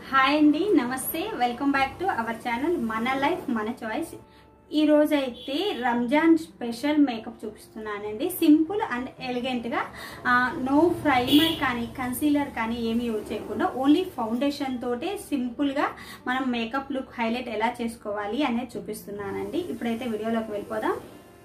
hi అండి నమస్తే welcome back to our channel మన లైఫ్ మన చాయిస్ ఈ రోజు అయితే రంజాన్ స్పెషల్ మేకప్ చూపిస్తున్నానండి సింపుల్ అండ్ ఎలిగెంట్గా నో ప్రైమర్ కానీ కన్సీలర్ కానీ ఏమి యూజ్ చేయకుండా ఓన్లీ ఫౌండేషన్ తోటే సింపుల్గా మనం మేకప్ లుక్ హైలైట్ ఎలా చేసుకోవాలి అనేది చూపిస్తున్నానండి ఇప్పుడైతే వీడియోలోకి వెళ్ళిపోదాం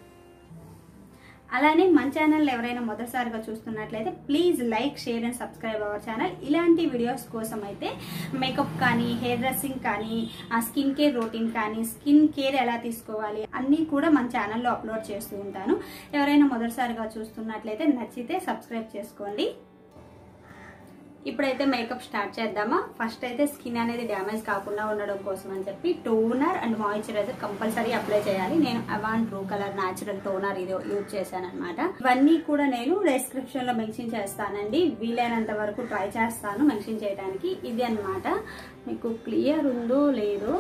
అలానే మన ఛానల్ ఎవరైనా మొదటిసారిగా చూస్తున్నట్లయితే please like share and subscribe our channel ఇలాంటి వీడియోస్ కోసం అయితే మేకప్ కానీ హెయిర్ డ్రెస్సింగ్ కానీ ఆ స్కిన్ కేర్ రొటీన్ కానీ స్కిన్ కేర్ ఎలా తీసుకోవాలి అన్నీ కూడా మన ఛానల్లో అప్లోడ్ చేస్తూ ఉంటాను ఎవరైనా మొదటిసారిగా చూస్తున్నట్లయితే నచ్చితే సబ్స్క్రైబ్ చేసుకోండి ఇప్పుడైతే మేకప్ స్టార్ట్ చేద్దామా ఫస్ట్ అయితే స్కిన్ అనేది డ్యామేజ్ కాకుండా ఉండడం కోసం అని చెప్పి toner and moisturiser compulsory apply చేయాలి నేను Avon true colour natural toner ఇది యూజ్ చేశాను అనమాట ఇవన్నీ కూడా నేను డిస్క్రిప్షన్ లో మెన్షన్ చేస్తానండి వీలైనంత వరకు ట్రై చేస్తాను మెన్షన్ చేయడానికి ఇది అన్నమాట మీకు క్లియర్ ఉందో లేదో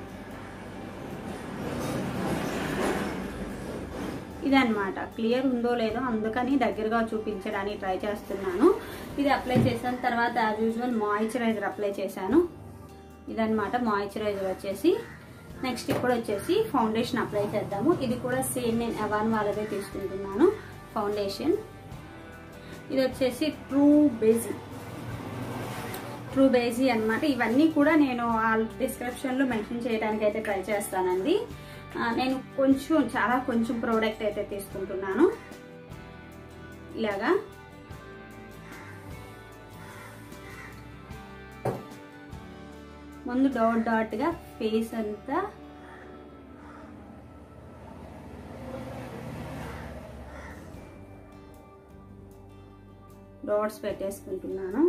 ఇదన్నమాట క్లియర్ ఉందో లేదో అందుకని దగ్గరగా చూపించడానికి ట్రై చేస్తున్నాను ఇది అప్లై చేసిన తర్వాత యాజ్ యూజువల్ మాయిశ్చరైజర్ అప్లై చేశాను ఇదన్నమాట మాయిశ్చరైజర్ వచ్చేసి నెక్స్ట్ ఇప్పుడు వచ్చేసి ఫౌండేషన్ అప్లై చేద్దాము ఇది కూడా సేమ్ నేను అవాన్ వాళ్ళదే తీసుకుంటున్నాను ఫౌండేషన్ ఇది వచ్చేసి ట్రూ బేజీ ట్రూ బేజీ అనమాట ఇవన్నీ కూడా నేను డిస్క్రిప్షన్లో మెన్షన్ చేయడానికి అయితే ట్రై చేస్తానండి నేను కొంచెం చాలా కొంచెం ప్రోడక్ట్ అయితే తీసుకుంటున్నాను ఇలాగా ముందు డాట్ డాట్గా ఫేస్ అంతా డాట్స్ పెట్టేసుకుంటున్నాను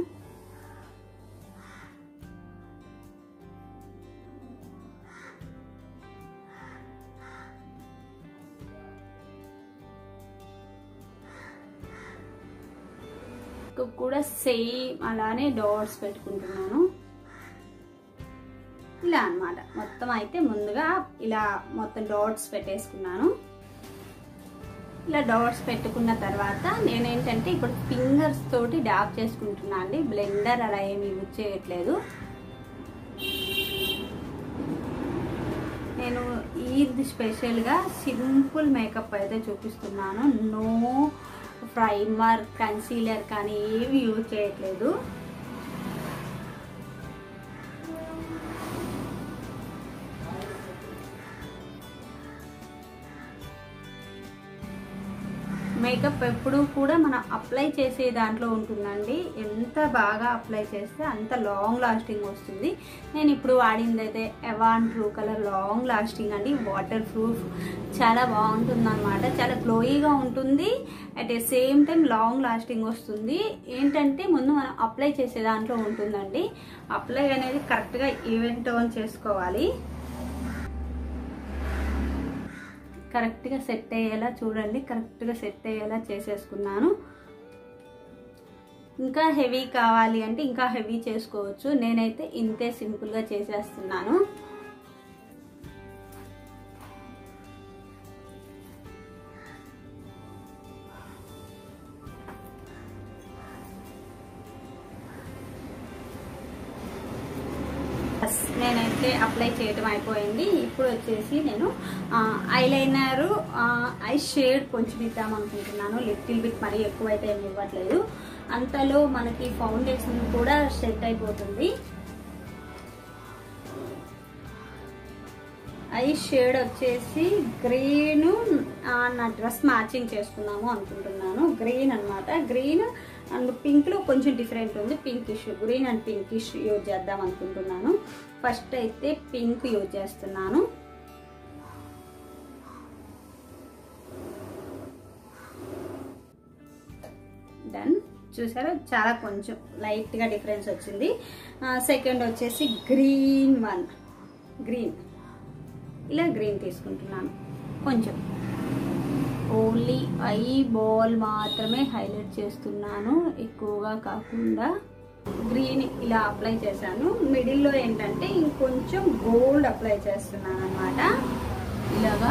కూడా సేమ్ అలానే డాట్స్ పెట్టుకుంటున్నాను ఇలా అనమాట మొత్తం అయితే ముందుగా ఇలా మొత్తం డాట్స్ పెట్టేసుకున్నాను ఇలా డాట్స్ పెట్టుకున్న తర్వాత నేనేంటంటే ఇప్పుడు ఫింగర్స్ తోటి డాప్ చేసుకుంటున్నా అండి బ్లెండర్ అలా ఏమి యూజ్ చేయట్లేదు నేను ఈద్ స్పెషల్గా సింపుల్ మేకప్ అయితే చూపిస్తున్నాను నో ప్రైమర్ కన్సీలర్ కానీ ఏవి యూజ్ చేయట్లేదు మేకప్ ఎప్పుడు కూడా మనం అప్లై చేసే దాంట్లో ఉంటుందండి ఎంత బాగా అప్లై చేస్తే అంత లాంగ్ లాస్టింగ్ వస్తుంది నేను ఇప్పుడు వాడింది అయితే Avon true colour long lasting అండి వాటర్ ప్రూఫ్ చాలా బాగుంటుంది అనమాట చాలా గ్లోయిగా ఉంటుంది at the same time long lasting వస్తుంది ఏంటంటే ముందు మనం అప్లై చేసే దాంట్లో ఉంటుందండి అప్లై అనేది కరెక్ట్గా ఈవెంట్ ఆన్ చేసుకోవాలి కరెక్ట్గా సెట్ అయ్యేలా చూడండి కరెక్ట్గా సెట్ అయ్యేలా చేసేసుకున్నాను ఇంకా హెవీ కావాలి అంటే ఇంకా హెవీ చేసుకోవచ్చు నేనైతే ఇంతే సింపుల్గా చేసేస్తున్నాను నేనైతే అప్లై చేయడం అయిపోయింది ఇప్పుడు వచ్చేసి నేను ఐలైనర్ ఐ షేడ్ కొంచెం ఇద్దాం అనుకుంటున్నాను లిటిల్ బిట్ మరీ ఎక్కువ అయితే ఏమి ఇవ్వట్లేదు అంతలో మనకి ఫౌండేషన్ కూడా సెట్ అయిపోతుంది ఐ షేడ్ వచ్చేసి గ్రీన్ నా డ్రెస్ మ్యాచింగ్ చేసుకున్నాము అనుకుంటున్నాను గ్రీన్ అనమాట గ్రీన్ అండ్ పింక్లో కొంచెం డిఫరెంట్ ఉంది pinkish green and pinkish use చేద్దాం అనుకుంటున్నాను ఫస్ట్ అయితే పింక్ యూజ్ చేస్తున్నాను డన్ చూసారా చాలా కొంచెం లైట్గా డిఫరెన్స్ వచ్చింది సెకండ్ వచ్చేసి గ్రీన్ వన్ గ్రీన్ ఇలా గ్రీన్ తీసుకుంటున్నాను కొంచెం ఓన్లీ ఐ బాల్ మాత్రమే హైలైట్ చేస్తున్నాను ఎక్కువగా కాకుండా గ్రీన్ ఇలా అప్లై చేశాను మిడిల్లో ఏంటంటే ఇంకొంచెం గోల్డ్ అప్లై చేస్తున్నాను అనమాట ఇలాగా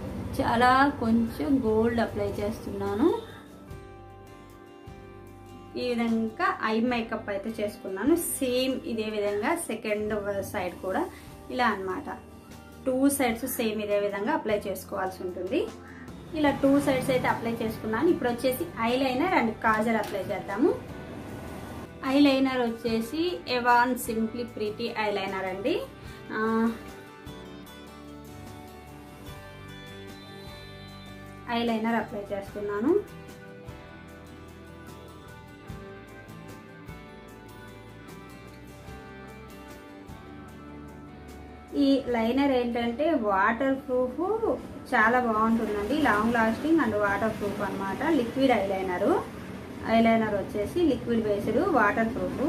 చాలా కొంచెం గోల్డ్ అప్లై చేస్తున్నాను ఈ విధంగా ఐ మేకప్ అయితే చేసుకున్నాను సేమ్ ఇదే విధంగా సెకండ్ సైడ్ కూడా ఇలా అన్నమాట టూ సైడ్స్ సేమ్ ఇదే విధంగా అప్లై చేసుకోవాల్సి ఉంటుంది ఇలా టూ సైడ్స్ అయితే అప్లై చేసుకున్నాను ఇప్పుడు వచ్చేసి eyeliner and kajal apply చేద్దాము ఐ లైనర్ వచ్చేసి Avon simply pretty eyeliner అండి ఆ, ఐ లైనర్ అప్లై చేస్తున్నాను ఈ లైనర్ ఏంటంటే వాటర్ ప్రూఫ్ చాలా బాగుంటుందండి long lasting and waterproof అన్నమాట లిక్విడ్ ఐలైనరు ఐలైనర్ వచ్చేసి లిక్విడ్ బేస్డ్ వాటర్ ప్రూఫ్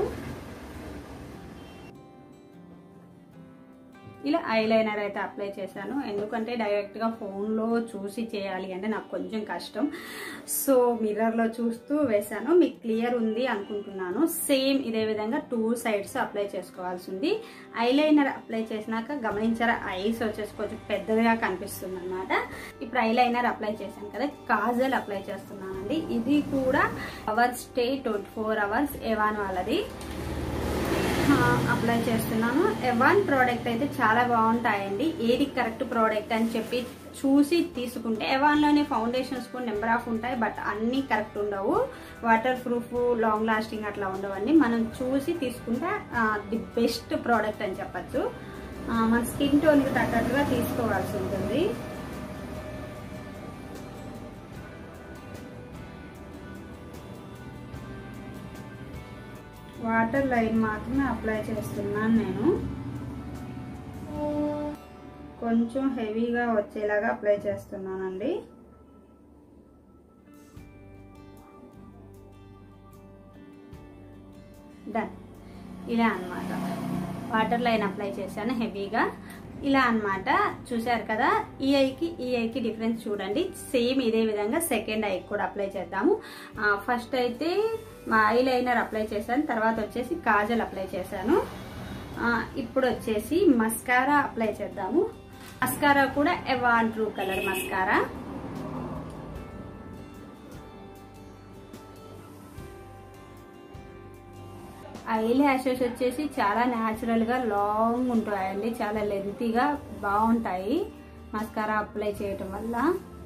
ఇలా ఐలైనర్ అయితే అప్లై చేశాను ఎందుకంటే డైరెక్ట్గా ఫోన్లో చూసి చేయాలి అంటే నాకు కొంచెం కష్టం సో మిర్రర్లో చూస్తూ వేశాను మీకు క్లియర్ ఉంది అనుకుంటున్నాను సేమ్ ఇదే విధంగా టూ సైడ్స్ అప్లై చేసుకోవాల్సి ఉంది ఐలైనర్ అప్లై చేసినాక గమనించారా ఐస్ వచ్చేసి కొంచెం పెద్దదిగా కనిపిస్తుంది అనమాట ఇప్పుడు ఐలైనర్ అప్లై చేశాను కదా కాజల్ అప్లై చేస్తున్నానండి ఇది కూడా hour stay twenty four hours Avon వాళ్ళది అప్లై చేస్తున్నాను ఎవాన్ ప్రోడక్ట్ అయితే చాలా బాగుంటాయండి ఏది కరెక్ట్ ప్రోడక్ట్ అని చెప్పి చూసి తీసుకుంటే ఎవాన్లోనే ఫౌండేషన్స్ కూడా నెంబర్ ఆఫ్ ఉంటాయి బట్ అన్నీ కరెక్ట్ ఉండవు వాటర్ ప్రూఫ్ లాంగ్ లాస్టింగ్ అట్లా ఉండవండి మనం చూసి తీసుకుంటే ది బెస్ట్ ప్రోడక్ట్ అని చెప్పచ్చు ఆ, మన స్కిన్ టోన్కి తగ్గట్టుగా తీసుకోవాల్సి ఉంటుంది వాటర్ లైన్ మాత్రమే అప్లై చేస్తున్నాను నేను కొంచెం హెవీగా వచ్చేలాగా అప్లై చేస్తున్నానండి డన్ ఇలా అన్నమాట వాటర్ లైన్ అప్లై చేశాను హెవీగా ఇలా అన్నమాట చూశారు కదా ఈ ఐకి ఈ ఐకి డిఫరెన్స్ చూడండి సేమ్ ఇదే విధంగా సెకండ్ ఐకి కూడా అప్లై చేద్దాము ఫస్ట్ అయితే మా ఐ లైనర్ అప్లై చేశాను తర్వాత వచ్చేసి కాజల్ అప్లై చేశాను ఆ, ఇప్పుడు వచ్చేసి మస్కారా అప్లై చేద్దాము మస్కారా కూడా Avon true colour mascara eyelashes వచ్చేసి చాలా న్యాచురల్ గా లాంగ్ ఉంటాయండి చాలా లెంతీగా బాగుంటాయి మస్కారా అప్లై చేయటం వల్ల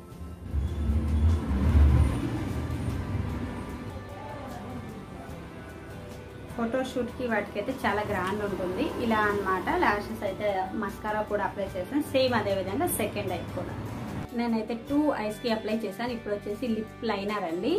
ఫోటోషూట్ కి వాటికైతే చాలా గ్రాండ్ ఉంటుంది ఇలా అన్నమాట ల్యాషెస్ అయితే మస్కారా కూడా అప్లై చేశాను సేమ్ అదే విధంగా సెకండ్ ఐ కూడా నేనైతే టూ ఐస్ కి అప్లై చేశాను ఇప్పుడు వచ్చేసి లిప్ లైనర్ అండి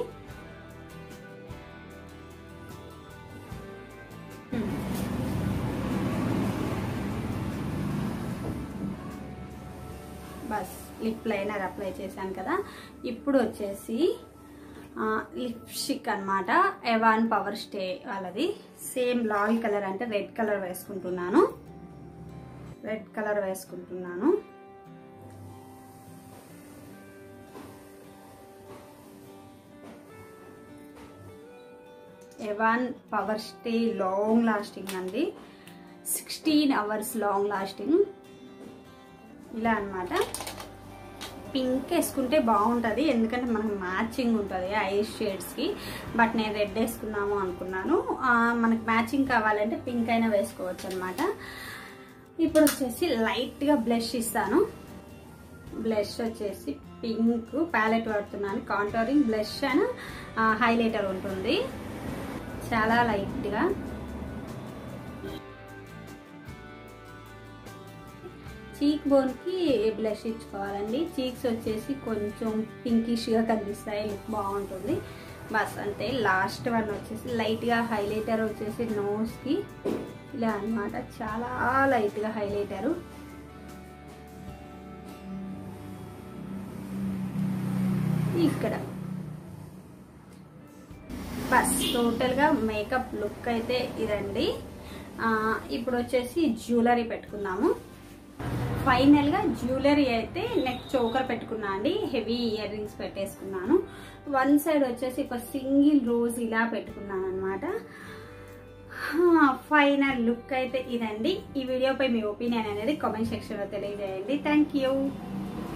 బస్ లిప్ లైనర్ అప్లై చేశాను కదా ఇప్పుడు వచ్చేసి లిప్స్టిక్ అన్నమాట ఎవాన్ పవర్ స్టే వాళ్ళది సేమ్ లాల్ కలర్ అంటే రెడ్ కలర్ వేసుకుంటున్నాను రెడ్ కలర్ వేసుకుంటున్నాను Avon power stay long lasting అండి సిక్స్టీన్ అవర్స్ లాంగ్ లాస్టింగ్ ఇలా అన్నమాట పింక్ వేసుకుంటే బాగుంటుంది ఎందుకంటే మనకు మ్యాచింగ్ ఉంటుంది ఐస్ షేడ్స్కి బట్ నేను రెడ్ వేసుకున్నాము అనుకున్నాను ఆ, మనకు మ్యాచింగ్ కావాలంటే పింక్ అయినా వేసుకోవచ్చు అనమాట ఇప్పుడు వచ్చేసి లైట్గా బ్లష్ ఇస్తాను బ్లష్ వచ్చేసి పింక్ ప్యాలెట్ వాడుతున్నాను కాంటోరింగ్ బ్లష్ అని హైలైటర్ ఉంటుంది చాలా లైట్గా చీక్ బోన్ కి బ్లష్ ఇచ్చుకోవాలండి చీక్స్ వచ్చేసి కొంచెం పింకిష్ గా కనిపిస్తాయి లుక్ బాగుంటుంది బస్ అంతే లాస్ట్ వన్ వచ్చేసి లైట్ గా హైలైటర్ వచ్చేసి నోస్ కి ఇలా అన్నమాట చాలా లైట్ గా హైలైటర్ ఇక్కడ బస్ టోటల్ గా మేకప్ లుక్ అయితే ఇదండి ఆ, ఇప్పుడు వచ్చేసి జ్యువెలరీ పెట్టుకుందాము ఫైనల్ గా జ్యువెలరీ అయితే నెక్ చోకర్ పెట్టుకున్నా అండి హెవీ ఇయర్ రింగ్స్ పెట్టేసుకున్నాను వన్ సైడ్ వచ్చేసి ఒక సింగిల్ రోజ్ ఇలా పెట్టుకున్నాను అనమాట ఫైనల్ లుక్ అయితే ఇదండి ఈ వీడియోపై మీ ఒపీనియన్ అనేది కామెంట్ సెక్షన్ లో తెలియజేయండి థ్యాంక్ యూ